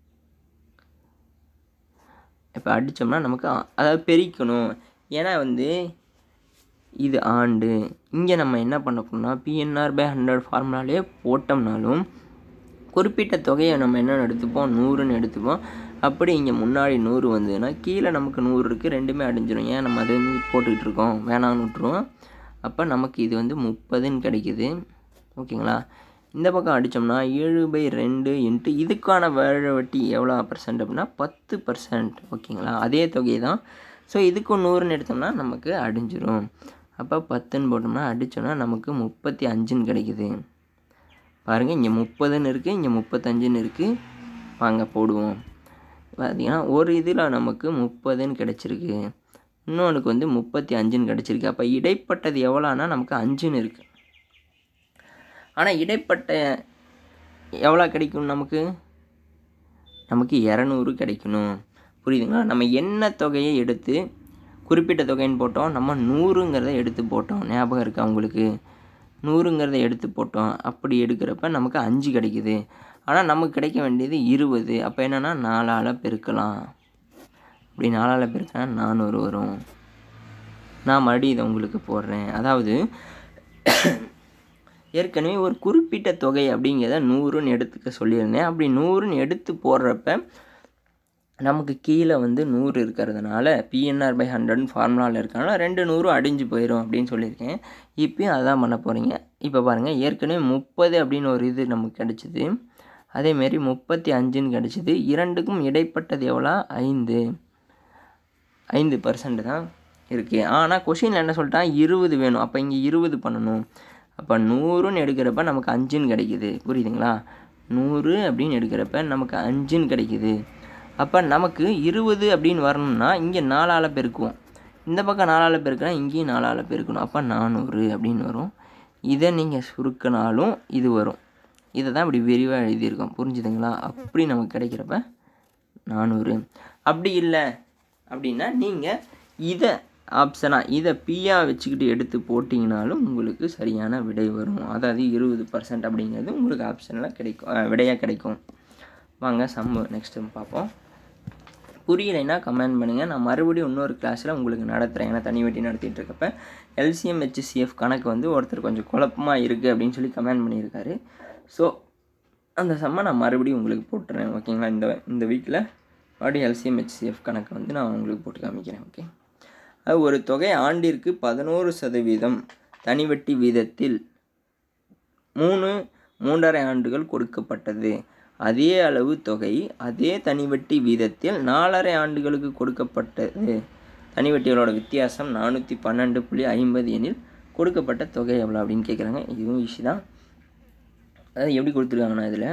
இப்போ அடித்தோம்னா நமக்கு ஆ- அதாவது பெருக்கணும் ஏன்னா வந்து இது ஆண்டு இங்கே நம்ம என்ன பண்ண போறோம்னா பிஎன்ஆர் பை ஹண்ட்ரட் ஃபார்முலாலே போட்டோம்னாலும் குறிப்பிட்ட தொகையை நம்ம என்னென்னு எடுத்துப்போம் நூறுன்னு எடுத்துப்போம் அப்படி இங்கே முன்னாடி நூறு வந்ததுன்னா கீழே நமக்கு நூறு இருக்குது ரெண்டுமே அடிஞ்சிடும் ஏன் நம்ம அது வந்து போட்டுக்கிட்டு இருக்கோம் வேணாம்னு விட்ருவோம் அப்போ நமக்கு இது வந்து முப்பதுன்னு கிடைக்குது ஓகேங்களா இந்த பக்கம் அடித்தோம்னா ஏழு பை ரெண்டு இன்ட்டு இதுக்கான வேழ வட்டி எவ்வளோ பர்சன்ட் அப்படின்னா பத்து பர்சன்ட் ஓகேங்களா அதே தொகை தான் ஸோ இதுக்கு நூறுன்னு எடுத்தோம்னா நமக்கு அடிஞ்சிரும் அப்போ பத்துன்னு போட்டோம்னா அடித்தோம்னா நமக்கு முப்பத்தி அஞ்சுன்னு கிடைக்குது பாருங்கள் இங்கே முப்பதுன்னு இருக்குது இங்கே முப்பத்தஞ்சுன்னு இருக்குது வாங்க போடுவோம் பார்த்தீங்கன்னா ஒரு இதில் நமக்கு முப்பதுன்னு கிடச்சிருக்கு இன்னொன்றுக்கு வந்து முப்பத்தி அஞ்சுன்னு கிடச்சிருக்கு அப்போ இடைப்பட்டது எவ்வளோனா நமக்கு அஞ்சுன்னு இருக்குது ஆனால் இடைப்பட்ட எவ்வளோ கிடைக்கும் நமக்கு நமக்கு இரநூறு கிடைக்கணும் புரியுதுங்களா நம்ம என்ன தொகையை எடுத்து குறிப்பிட்ட தொகைன்னு போட்டோம் நம்ம நூறுங்கிறத எடுத்து போட்டோம் ஞாபகம் இருக்கா உங்களுக்கு நூறுங்கிறத எடுத்து போட்டோம் அப்படி எடுக்கிறப்ப நமக்கு அஞ்சு கிடைக்குது ஆனால் நமக்கு கிடைக்க வேண்டியது இருபது அப்போ என்னென்னா நாலால் பெருக்கலாம் அப்படி நாலால் பெருக்கினா நானூறு வரும் நான் மறுபடியும் இதை உங்களுக்கு போடுறேன் அதாவது ஏற்கனவே ஒரு குறிப்பிட்ட தொகை அப்படிங்கிறத நூறுன்னு எடுத்துக்க சொல்லியிருந்தேன் அப்படி நூறுன்னு எடுத்து போடுறப்ப நமக்கு கீழே வந்து நூறு இருக்கிறதுனால பிஎன்ஆர் பை ஹண்ட்ரட்னு ஃபார்முலாவில் இருக்கனால ரெண்டு நூறு அடிஞ்சு போயிடும் அப்படின்னு சொல்லியிருக்கேன் இப்பயும் அதான் பண்ண போகிறீங்க இப்போ பாருங்கள் ஏற்கனவே முப்பது அப்படின்னு ஒரு இது நமக்கு கிடச்சிது அதேமாரி முப்பத்தி அஞ்சுன்னு கிடச்சிது இரண்டுக்கும் இடைப்பட்டது எவ்வளோ ஐந்து ஐந்து பர்சன்ட் தான் இருக்குது ஆனால் கொஷினில் என்ன சொல்லிட்டான் இருபது வேணும் அப்போ இங்கே இருபது பண்ணணும் அப்போ நூறுன்னு எடுக்கிறப்ப நமக்கு அஞ்சுன்னு கிடைக்குது புரியுதுங்களா நூறு அப்படின்னு எடுக்கிறப்ப நமக்கு அஞ்சுன்னு கிடைக்குது அப்போ நமக்கு இருபது அப்படின்னு வரணும்னா இங்கே நாலால் பெருக்குவோம் இந்த பக்கம் நாலால் பெருக்கினா இங்கேயும் நாலால் பெருக்கணும் அப்போ நானூறு அப்படின்னு வரும் இதை நீங்கள் சுருக்கினாலும் இது வரும் இதை தான் இப்படி விரிவாக எழுதியிருக்கோம் புரிஞ்சுதுங்களா அப்படி நமக்கு கிடைக்கிறப்ப நானூறு அப்படி இல்லை அப்படின்னா நீங்கள் இதை ஆப்ஷனாக இதை பியாக வச்சுக்கிட்டு எடுத்து போட்டிங்கனாலும் உங்களுக்கு சரியான விடை வரும் அதாவது இருபது பர்சன்ட் அப்படிங்கிறது உங்களுக்கு ஆப்ஷனில் கிடைக்கும் அஹ், விடையாக கிடைக்கும் வாங்க சம்மு நெக்ஸ்ட்டு பார்ப்போம் புரியலைன்னா கமெண்ட் பண்ணுங்கள் நான் மறுபடியும் இன்னொரு கிளாஸில் உங்களுக்கு நடத்துகிறேன் ஏன்னா தனி வெட்டி நடத்திட்டு இருக்கப்ப எல்சிஎம் ஹெச்சிஎஃப் கணக்கு வந்து ஒருத்தர் கொஞ்சம் குழப்பமாக இருக்குது அப்படின்னு சொல்லி கமெண்ட் பண்ணியிருக்காரு ஸோ அந்த செம்மை நான் மறுபடியும் உங்களுக்கு போட்டுறேன் ஓகேங்களா இந்த இந்த வீக்கில் மறுபடியும் எல்சிஎம் ஹெச்சிஎஃப் கணக்கு வந்து நான் உங்களுக்கு போட்டு காமிக்கிறேன் ஓகே அது ஒரு தொகை ஆண்டிற்கு பதினோரு சதவீதம் தனி வட்டி வீதத்தில் மூணு மூன்றரை ஆண்டுகள் கொடுக்கப்பட்டது அதே அளவு தொகை அதே தனி வட்டி வீதத்தில் நாலரை ஆண்டுகளுக்கு கொடுக்கப்பட்டது தனி வட்டிகளோட வித்தியாசம் நானூற்றி பன்னெண்டு புள்ளி ஐம்பது எனில் கொடுக்கப்பட்ட தொகை எவ்வளோ அப்படின்னு கேட்குறாங்க இதுவும் ஈஸி தான் அதாவது எப்படி கொடுத்துருக்காங்கன்னா இதில்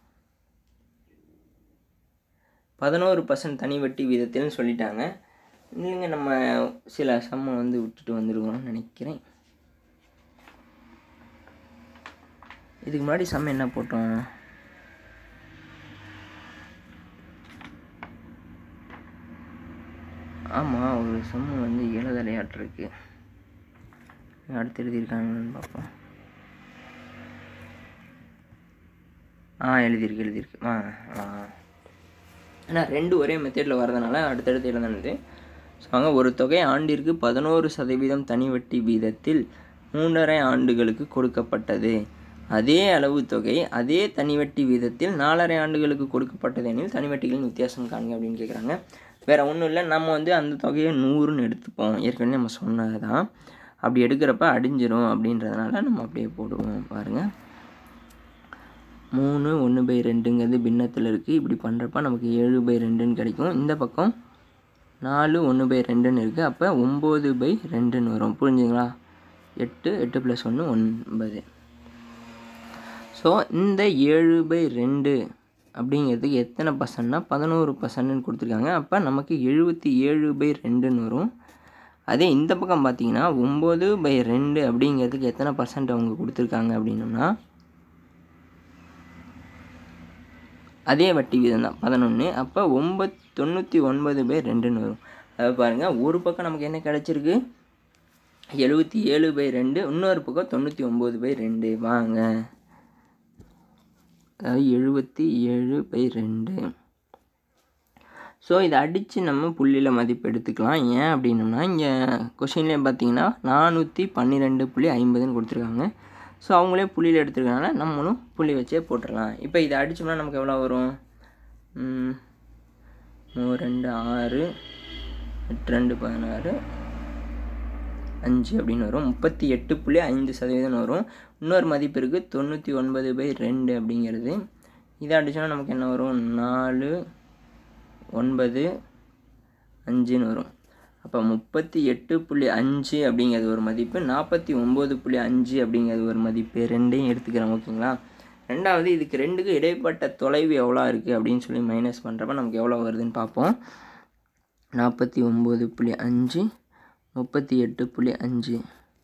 பதினோரு பர்சன்ட் தனி வட்டி வீதத்தில்னு சொல்லிட்டாங்க இல்லைங்க நம்ம சில சம்மை வந்து விட்டுட்டு வந்துருக்கோம்னு நினைக்கிறேன் இதுக்கு முன்னாடி சம் என்ன போட்டோம் ஆமாம் ஒரு சம்மு வந்து எழுதலையாட்டிருக்கு அடுத்து எழுதியிருக்காங்கன்னு பார்ப்போம் ஆ எழுதியிருக்கு எழுதியிருக்கு ஆ ஆ ஆனால் ரெண்டு ஒரே மெத்தடில் வரதுனால அடுத்தடுத்து எழுதுனது ஸோ அங்கே ஒரு தொகை ஆண்டிற்கு பதினோரு சதவீதம் தனி வட்டி வீதத்தில் மூன்றரை ஆண்டுகளுக்கு கொடுக்கப்பட்டது அதே அளவு தொகை அதே தனி வட்டி வீதத்தில் நாலரை ஆண்டுகளுக்கு கொடுக்கப்பட்டது எனில் தனி வட்டிகளின் வித்தியாசம் காணுங்க அப்படின்னு கேட்குறாங்க வேறு ஒன்றும் இல்லை நம்ம வந்து அந்த தொகையை நூறுன்னு எடுத்துப்போம் ஏற்கனவே நம்ம சொன்னது தான் அப்படி எடுக்கிறப்ப அடிஞ்சிரும் அப்படின்றதுனால நம்ம அப்படியே போடுவோம் பாருங்கள் மூணு ஒன்று பை ரெண்டுங்கிறது பின்னத்தில் இருக்குது இப்படி பண்ணுறப்ப நமக்கு ஏழு பை ரெண்டுன்னு கிடைக்கும் இந்த பக்கம் நாலு ஒன்று பை ரெண்டுன்னு இருக்குது அப்போ ஒம்பது பை ரெண்டுன்னு வரும் புரிஞ்சுங்களா எட்டு எட்டு ப்ளஸ் ஒன்று ஒன்பது ஸோ இந்த ஏழு பை ரெண்டு அப்படிங்கிறதுக்கு எத்தனை பர்சன்ட்னா பதினோரு பர்சன்ட்னு கொடுத்துருக்காங்க அப்போ நமக்கு எழுபத்தி ஏழு பை ரெண்டுன்னு வரும் அதே இந்த பக்கம் பார்த்தீங்கன்னா ஒம்பது பை ரெண்டு அப்படிங்கிறதுக்கு எத்தனை பர்சன்ட் அவங்க கொடுத்துருக்காங்க அப்படின்னோம்னா அதே வட்டி வீதம் தான் பதினொன்று அப்போ ஒம்பத் தொண்ணூற்றி ஒன்பது பை ரெண்டுன்னு வரும் அதாவது பாருங்கள் ஒரு பக்கம் நமக்கு என்ன கிடச்சிருக்கு எழுபத்தி ஏழு பை ரெண்டு இன்னொரு பக்கம் தொண்ணூற்றி ஒம்பது பை ரெண்டு வாங்க அதாவது எழுபத்தி ஏழு பை ரெண்டு ஸோ இதை அடித்து நம்ம புள்ளியில் மதிப்பு எடுத்துக்கலாம் ஏன் அப்படின்னோம்னா இங்கே கொஷின்லேயே பார்த்தீங்கன்னா நானூற்றி பன்னிரெண்டு புள்ளி ஐம்பதுன்னு கொடுத்துருக்காங்க ஸோ அவங்களே புள்ளியில் எடுத்துருக்கனால நம்மளும் புள்ளி வச்சே போட்டுடலாம் இப்போ இதை அடித்தோம்னா நமக்கு எவ்வளோ வரும் ம், மூணு ரெண்டு ஆறு எட்டு ரெண்டு பதினாறு அஞ்சு அப்படின்னு வரும் முப்பத்தி எட்டு புள்ளி ஐந்து சதவீதம் வரும் இன்னொரு மதிப்பு இருக்குது தொண்ணூற்றி ஒன்பது பை ரெண்டு அப்படிங்கிறது இதை அடிச்சோன்னா நமக்கு என்ன வரும் நாலு ஒன்பது அஞ்சுன்னு வரும் அப்போ முப்பத்தி எட்டு புள்ளி அஞ்சு அப்படிங்கிறது ஒரு மதிப்பு நாற்பத்தி ஒம்பது புள்ளி அஞ்சு அப்படிங்கிறது ஒரு மதிப்பு ரெண்டையும் எடுத்துக்கிறோம் ஓகேங்களா ரெண்டாவது இதுக்கு ரெண்டுக்கும் இடைப்பட்ட தொலைவு எவ்வளோ இருக்குது அப்படின்னு சொல்லி மைனஸ் பண்ணுறப்ப நமக்கு எவ்வளோ வருதுன்னு பார்ப்போம் நாற்பத்தி ஒம்பது புள்ளி அஞ்சு முப்பத்தி எட்டு புள்ளி அஞ்சு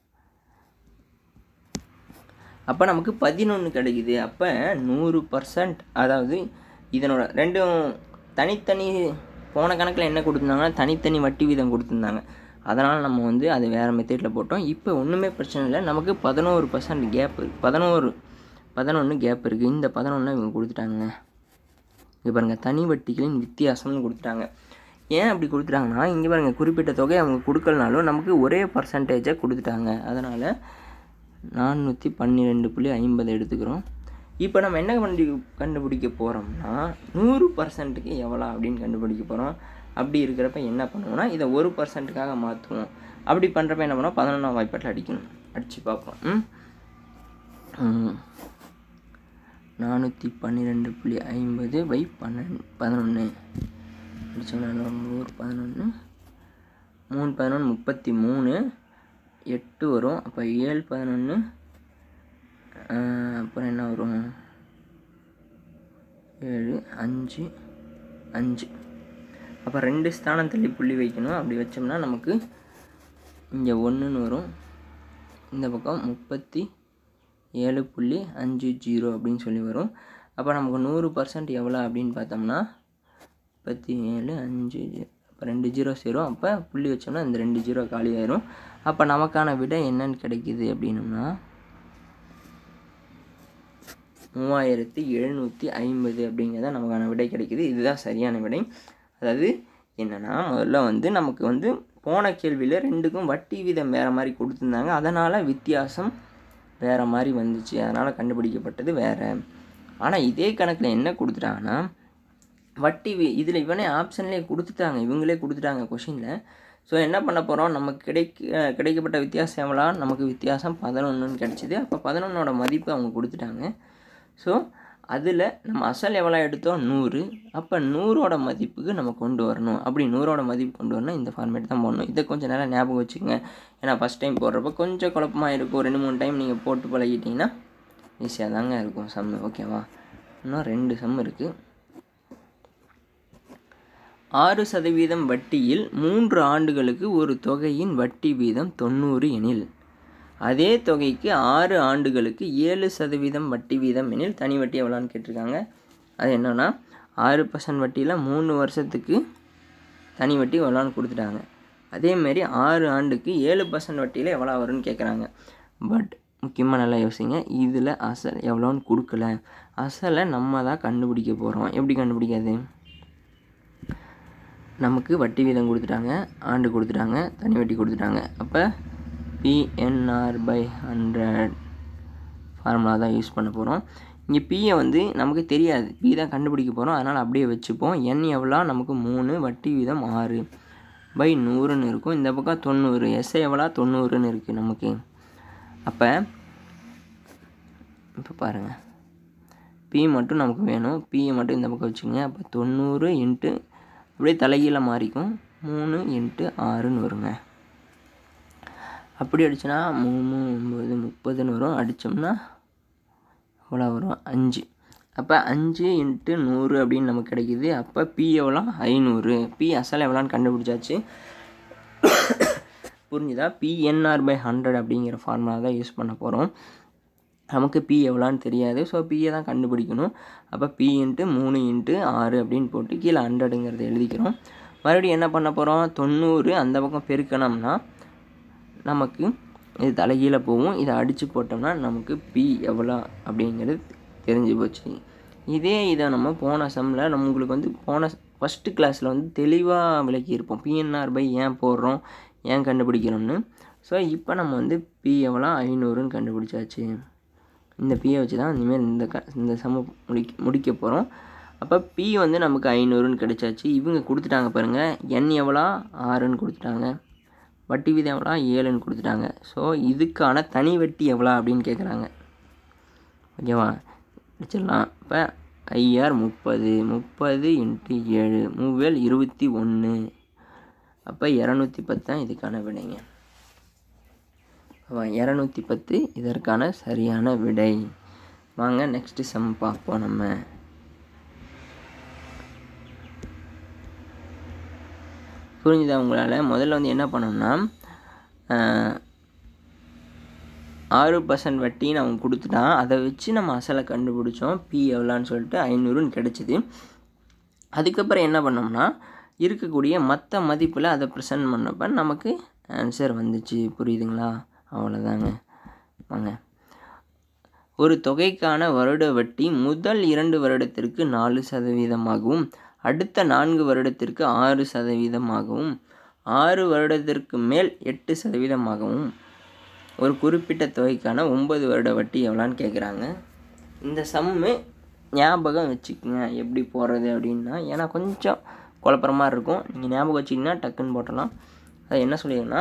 அப்போ நமக்கு பதினொன்று கிடைக்குது அப்போ நூறு பர்சன்ட் அதாவது இதனோட ரெண்டும் தனித்தனி போன கணக்கில் என்ன கொடுத்துருந்தாங்கன்னா தனித்தனி வட்டி வீதம் கொடுத்துருந்தாங்க அதனால் நம்ம வந்து அது வேறு மெத்தேடில் போட்டோம் இப்போ ஒன்றுமே பிரச்சனை இல்லை நமக்கு பதினோரு பர்சன்ட் கேப் பதினோரு பதினொன்று கேப் இருக்குது இந்த பதினொன்று இவங்க கொடுத்துட்டாங்க இங்கே பாருங்கள் தனி வட்டிகளின் வித்தியாசம்னு கொடுத்துட்டாங்க ஏன் அப்படி கொடுத்துட்டாங்கன்னா இங்கே பாருங்கள் குறிப்பிட்ட தொகை அவங்க கொடுக்கலனாலும் நமக்கு ஒரே பர்சன்டேஜை கொடுத்துட்டாங்க அதனால் நானூற்றி பன்னிரெண்டு புள்ளி ஐம்பது எடுத்துக்கிறோம் இப்போ நம்ம என்ன கண்டு கண்டுபிடிக்க போகிறோம்னா நூறு பர்சன்ட்டுக்கு எவ்வளோ அப்படின்னு கண்டுபிடிக்க போகிறோம் அப்படி இருக்கிறப்ப என்ன பண்ணுவோம்னா இதை ஒரு பர்சன்ட்டுக்காக மாற்றுவோம் அப்படி பண்ணுறப்ப என்ன பண்ணுவோம் பதினொன்றாம் வாய்ப்பாட்டில் அடிக்கணும் அடித்து பார்ப்போம் ம்? ம் நானூற்றி பன்னிரெண்டு புள்ளி ஐம்பது பை பன்னெண்டு பதினொன்று அடிச்சோம்னா நூறு பதினொன்று மூணு பதினொன்று முப்பத்தி மூணு எட்டு வரும் அப்போ ஏழு பதினொன்று அப்புறம் என்ன வரும் ஏழு அஞ்சு அஞ்சு அப்போ ரெண்டு ஸ்தானம் தள்ளி புள்ளி வைக்கணும் அப்படி வச்சோம்னா நமக்கு இங்கே ஒன்றுன்னு வரும் இந்த பக்கம் முப்பத்தி ஏழு புள்ளி அஞ்சு ஜீரோ அப்படின்னு சொல்லி வரும் அப்போ நமக்கு நூறு பர்சன்ட் எவ்வளோ அப்படின்னு பார்த்தோம்னா முப்பத்தி ஏழு அஞ்சு அப்போ ரெண்டு ஜீரோ சேரும் அப்போ புள்ளி வச்சோம்னா இந்த ரெண்டு ஜீரோ காலி ஆயிரும் அப்போ நமக்கான விடை என்னன்னு கிடைக்குது அப்படின்னோம்னா மூவாயிரத்தி எழுநூற்றி ஐம்பது அப்படிங்கிறத நமக்கான விடை கிடைக்குது இதுதான் சரியான விடை அதாவது என்னென்னா முதல்ல வந்து நமக்கு வந்து போன கேள்வியில் ரெண்டுக்கும் வட்டி வீதம் வேறு மாதிரி கொடுத்துருந்தாங்க அதனால் வித்தியாசம் வேறு மாதிரி வந்துச்சு அதனால் கண்டுபிடிக்கப்பட்டது வேறு ஆனால் இதே கணக்கில் என்ன கொடுத்துட்டாங்கன்னா வட்டி வி இதில் இவனே ஆப்ஷன்லேயே கொடுத்துட்டாங்க இவங்களே கொடுத்துட்டாங்க கொஷினில் ஸோ என்ன பண்ண போகிறோம் நமக்கு கிடைக்க கிடைக்கப்பட்ட வித்தியாசம் எவ்வளோ நமக்கு வித்தியாசம் பதினொன்றுன்னு கிடச்சிது அப்போ பதினொன்னோட மதிப்பு அவங்க கொடுத்துட்டாங்க ஸோ அதில் நம்ம அசல் எவ்வளோ எடுத்தோம் நூறு அப்போ நூறோட மதிப்புக்கு நம்ம கொண்டு வரணும் அப்படி நூறோட மதிப்பு கொண்டு வரணும் இந்த ஃபார்மேட் தான் போடணும் இதை கொஞ்சம் நேரம் ஞாபகம் வச்சுக்கோங்க ஏன்னா ஃபஸ்ட் டைம் போடுறப்ப கொஞ்சம் குழப்பமாக இருக்கும் ரெண்டு மூணு டைம் நீங்கள் போட்டு பழகிட்டிங்கன்னா ஈஸியாக தாங்க இருக்கும் சம்மு ஓகேவா இன்னும் ரெண்டு சம் இருக்குது ஆறு சதவீதம் வட்டியில் மூன்று ஆண்டுகளுக்கு ஒரு தொகையின் வட்டி வீதம் தொண்ணூறு எனில் அதே தொகைக்கு ஆறு ஆண்டுகளுக்கு ஏழு சதவீதம் வட்டி வீதம் எனில் தனி வட்டி எவ்வளோன்னு கேட்டிருக்காங்க அது என்னென்னா ஆறு பர்சன்ட் வட்டியில் மூணு வருஷத்துக்கு தனி வட்டி எவ்வளோன்னு கொடுத்துட்டாங்க அதேமாரி ஆறு ஆண்டுக்கு ஏழு பர்சன்ட் வட்டியில் எவ்வளோ வரும்னு கேட்குறாங்க பட் முக்கியமாக நல்லா யோசிங்க இதில் அசல் எவ்வளோன்னு கொடுக்கல அசலை நம்ம தான் கண்டுபிடிக்க போகிறோம் எப்படி கண்டுபிடிக்காது நமக்கு வட்டி வீதம் கொடுத்துட்டாங்க ஆண்டு கொடுத்துட்டாங்க தனி வட்டி கொடுத்துட்டாங்க அப்போ பிஎன்ஆர் பை ஹண்ட்ரட் ஃபார்முலா தான் யூஸ் பண்ண போகிறோம் இங்கே பியை வந்து நமக்கு தெரியாது பி தான் கண்டுபிடிக்க போகிறோம் அதனால் அப்படியே வச்சுப்போம் என் எவ்வளோ நமக்கு மூணு வட்டி வீதம் ஆறு பை நூறுன்னு இருக்கும் இந்த பக்கம் தொண்ணூறு எஸ்ஐ எவ்வளோ தொண்ணூறுன்னு இருக்குது நமக்கு அப்போ இப்போ பாருங்கள் பி மட்டும் நமக்கு வேணும் பியை மட்டும் இந்த பக்கம் வச்சுங்க அப்போ தொண்ணூறு இன்ட்டு அப்படியே தலைகீழ மாறிக்கும் மூணு இன்ட்டு ஆறுன்னு வருங்க அப்படி அடிச்சோன்னா மூணு ஒம்பது முப்பதுன்னு வரும் அடித்தோம்னா எவ்வளோ வரும் அஞ்சு அப்போ அஞ்சு இன்ட்டு நூறு அப்படின்னு நமக்கு கிடைக்கிது அப்போ பி எவ்வளோ ஐநூறு பி அசல் எவ்வளோன்னு கண்டுபிடிச்சாச்சு புரிஞ்சுதா பிஎன்ஆர் பை ஹண்ட்ரட் அப்படிங்கிற ஃபார்முலா தான் யூஸ் பண்ண போகிறோம் நமக்கு பி எவ்வளோன்னு தெரியாது ஸோ பியை தான் கண்டுபிடிக்கணும் அப்போ பி இன்ட்டு மூணு இன்ட்டு ஆறு அப்படின்னு போட்டு கீழே ஹண்ட்ரடுங்கிறத எழுதிக்கிறோம் மறுபடியும் என்ன பண்ண போகிறோம் தொண்ணூறு அந்த பக்கம் பெருக்கணும்னா நமக்கு இது தலைகீழ போகும் இதை அடித்து போட்டோம்னா நமக்கு பி எவ்வளோ அப்படிங்கிறது தெரிஞ்சு போச்சு இதே இதை நம்ம போன சம்மில் நம்ம உங்களுக்கு வந்து போன ஃபஸ்ட்டு கிளாஸில் வந்து தெளிவாக விளக்கியிருப்போம் பிஎன்ஆர் பை ஏன் போடுறோம் ஏன் கண்டுபிடிக்கிறோம்னு ஸோ இப்போ நம்ம வந்து பி எவ்வளோ ஐநூறுன்னு கண்டுபிடிச்சாச்சு இந்த பியை வச்சு தான் இனிமேல் இந்த க இந்த சம முடிக்க முடிக்க போகிறோம் அப்போ பி வந்து நமக்கு ஐநூறுன்னு கிடைச்சாச்சு இவங்க கொடுத்துட்டாங்க பாருங்கள் என் எவ்வளோ ஆறுன்னு கொடுத்துட்டாங்க வட்டி வீதம் எவ்வளோ ஏழுன்னு கொடுத்துட்டாங்க ஸோ இதுக்கான தனி வட்டி எவ்வளோ அப்படின்னு கேட்குறாங்க ஓகேவா வச்சிடலாம் இப்போ ஐஆர் முப்பது முப்பது இன்ட்டு ஏழு மூவேல் இருபத்தி ஒன்று அப்போ இரநூத்தி பத்து தான் இதுக்கான விடைங்க இரநூத்தி பத்து இதற்கான சரியான விடை வாங்க நெக்ஸ்ட்டு சம் பார்ப்போம் நம்ம புரிஞ்சுதா உங்களால் முதல்ல வந்து என்ன பண்ணோம்னா ஆறு பர்சன்ட் வட்டின்னு அவன் கொடுத்துட்டான் அதை வச்சு நம்ம அசலை கண்டுபிடிச்சோம் பி எவ்வளோன்னு சொல்லிட்டு ஐநூறுன்னு கிடச்சிது அதுக்கப்புறம் என்ன பண்ணோம்னா இருக்கக்கூடிய மற்ற மதிப்பில் அதை ப்ரெசென்ட் பண்ணப்போ நமக்கு ஆன்சர் வந்துச்சு புரியுதுங்களா அவ்வளோதாங்க வாங்க ஒரு தொகைக்கான வருட வட்டி முதல் இரண்டு வருடத்திற்கு நாலு சதவீதமாகவும் அடுத்த நான்கு வருடத்திற்கு ஆறு சதவீதமாகவும் ஆறு வருடத்திற்கு மேல் எட்டு சதவீதமாகவும் ஒரு குறிப்பிட்ட தொகைக்கான ஒன்பது வருட வட்டி எவ்வளோன்னு கேட்குறாங்க இந்த சம்மு ஞாபகம் வச்சுக்கோங்க எப்படி போடுறது அப்படின்னா ஏன்னா கொஞ்சம் குழப்பற மாதிரி இருக்கும் நீங்கள் ஞாபகம் வச்சிங்கன்னா டக்குன்னு போட்டலாம் அது என்ன சொல்லிங்கன்னா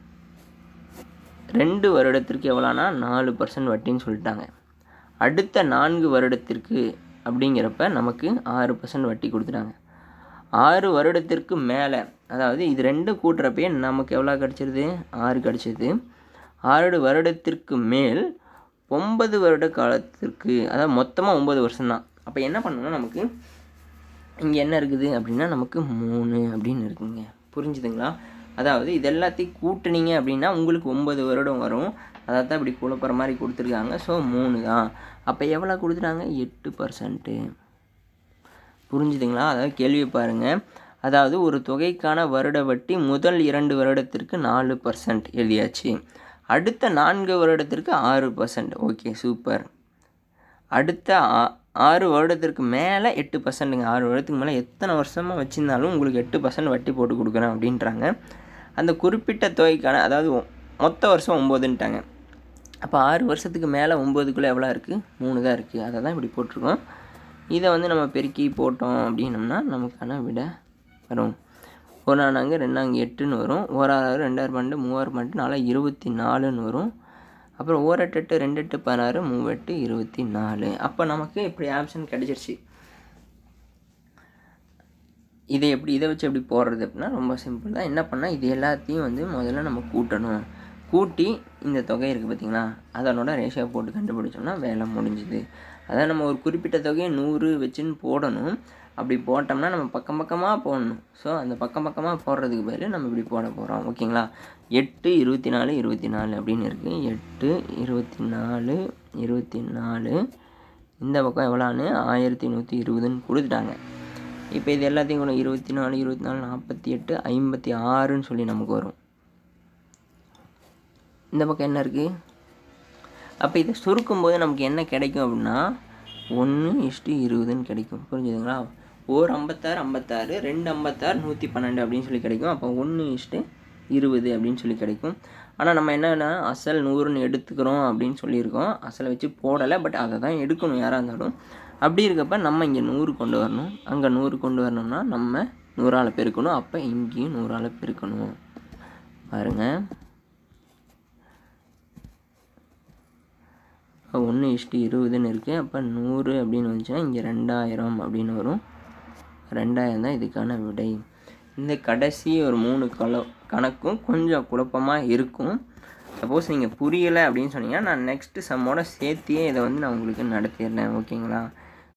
ரெண்டு வருடத்திற்கு எவ்வளோனா நாலு பர்சன்ட் வட்டின்னு சொல்லிட்டாங்க அடுத்த நான்கு வருடத்திற்கு அப்படிங்கிறப்ப நமக்கு ஆறு பர்சன்ட் வட்டி கொடுத்துட்டாங்க ஆறு வருடத்திற்கு மேலே அதாவது இது ரெண்டும் கூட்டுறப்பே நமக்கு எவ்வளோ கிடச்சிருது ஆறு கிடச்சிது ஆறு வருடத்திற்கு மேல் ஒன்பது வருட காலத்திற்கு அதாவது மொத்தமாக ஒம்பது வருஷம்தான் அப்போ என்ன பண்ணணும்னா நமக்கு இங்கே என்ன இருக்குது அப்படின்னா நமக்கு மூணு அப்படின்னு இருக்குங்க புரிஞ்சுதுங்களா அதாவது இது எல்லாத்தையும் கூட்டுனீங்க அப்படின்னா உங்களுக்கு ஒம்பது வருடம் வரும் அதை தான் இப்படி குழப்புற மாதிரி கொடுத்துருக்காங்க ஸோ மூணு தான் அப்போ எவ்வளோ கொடுத்துட்டாங்க எட்டு பர்சன்ட்டு புரிஞ்சுதுங்களா அதாவது கேள்வி பாருங்கள் அதாவது ஒரு தொகைக்கான வருட வட்டி முதல் இரண்டு வருடத்திற்கு நாலு பர்சன்ட் எழுதியாச்சு அடுத்த நான்கு வருடத்திற்கு ஆறு பர்சன்ட் ஓகே சூப்பர் அடுத்த ஆ- ஆறு வருடத்திற்கு மேலே எட்டு பர்சன்ட்டுங்க ஆறு வருடத்துக்கு மேலே எத்தனை வருஷமாக வச்சுருந்தாலும் உங்களுக்கு எட்டு பர்சன்ட் வட்டி போட்டு கொடுக்குறேன் அப்படின்றாங்க அந்த குறிப்பிட்ட தொகைக்கான அதாவது ஒ- மொத்த வருஷம் ஒம்போதுன்ட்டாங்க அப்போ ஆறு வருஷத்துக்கு மேலே ஒம்போதுக்குள்ளே எவ்வளோ இருக்குது மூணு தான் இருக்குது அதை தான் இப்படி போட்டிருக்கோம் இதை வந்து நம்ம பெருக்கி போட்டோம் அப்படின்னம்னா நமக்கான விடை வரும் ஒரு நானாங்க ரெண்டாங்க எட்டுன்னு வரும் ஓராறு ரெண்டாயிரம் பன்னெண்டு மூவாயிரம் பன்னெண்டு நாலு இருபத்தி நாலுன்னு வரும் அப்புறம் ஓரெட்டு எட்டு ரெண்டு எட்டு பதினாறு மூவெட்டு இருபத்தி நாலு அப்போ நமக்கு இப்படி ஆப்ஷன் கிடச்சிருச்சு இதை எப்படி இதை வச்சு எப்படி போடுறது அப்படின்னா ரொம்ப சிம்பிள் தான் என்ன பண்ணால் இது எல்லாத்தையும் வந்து முதல்ல நம்ம கூட்டணும் கூட்டி இந்த தொகை இருக்குது பார்த்தீங்களா அதனோட ரேஷியோ போட்டு கண்டுபிடிச்சோம்னா வேலை முடிஞ்சுது அதான் நம்ம ஒரு குறிப்பிட்ட தொகையை நூறு வச்சுன்னு போடணும் அப்படி போட்டோம்னா நம்ம பக்கம் பக்கமாக போடணும் ஸோ அந்த பக்கம் பக்கமாக போடுறதுக்கு பதில் நம்ம இப்படி போட போகிறோம் ஓகேங்களா எட்டு இருபத்தி நாலு இருபத்தி நாலு அப்படின்னு இருக்குது எட்டு இருபத்தி நாலு இருபத்தி நாலு இந்த பக்கம் எவ்வளோன்னு ஆயிரத்தி நூற்றி இருபதுன்னு கொடுத்துட்டாங்க இப்போ இது எல்லாத்தையும் கூட இருபத்தி நாலு இருபத்தி நாலு நாற்பத்தி எட்டு ஐம்பத்தி ஆறுன்னு சொல்லி நமக்கு வரும் இந்த பக்கம் என்ன இருக்குது அப்போ இதை சுருக்கும்போது நமக்கு என்ன கிடைக்கும் அப்படின்னா ஒன்று இஷ்டு இருபதுன்னு கிடைக்கும் புரிஞ்சுதுங்களா ஒரு ஐம்பத்தாறு ஐம்பத்தாறு ரெண்டு ஐம்பத்தாறு நூற்றி பன்னெண்டு அப்படின்னு சொல்லி கிடைக்கும் அப்போ ஒன்று இஷ்டு இருபது அப்படின்னு சொல்லி கிடைக்கும் ஆனால் நம்ம என்னன்னா அசல் நூறுன்னு எடுத்துக்கிறோம் அப்படின்னு சொல்லியிருக்கோம் அசலை வச்சு போடலை பட் அதை தான் எடுக்கணும் யாராக இருந்தாலும் அப்படி இருக்கப்ப நம்ம இங்கே நூறு கொண்டு வரணும் அங்கே நூறு கொண்டு வரணும்னா நம்ம நூறால் பெருக்கணும் அப்போ இங்கேயும் நூறால் பெருக்கணும் பாருங்கள் ஒன்று இஷ்டு இருபதுன்னு இருக்குது அப்போ நூறு அப்படின்னு வந்துச்சுன்னா இங்கே ரெண்டாயிரம் அப்படின்னு வரும் ரெண்டாயிரம் தான் இதுக்கான விடை இந்த கடைசி ஒரு மூணு கல கணக்கும் கொஞ்சம் குழப்பமாக இருக்கும் சப்போஸ் நீங்கள் புரியலை அப்படின்னு சொன்னீங்கன்னா நான் நெக்ஸ்ட்டு சம்மோட சேர்த்தியே இதை வந்து நான் உங்களுக்கு நடத்திடுறேன் ஓகேங்களா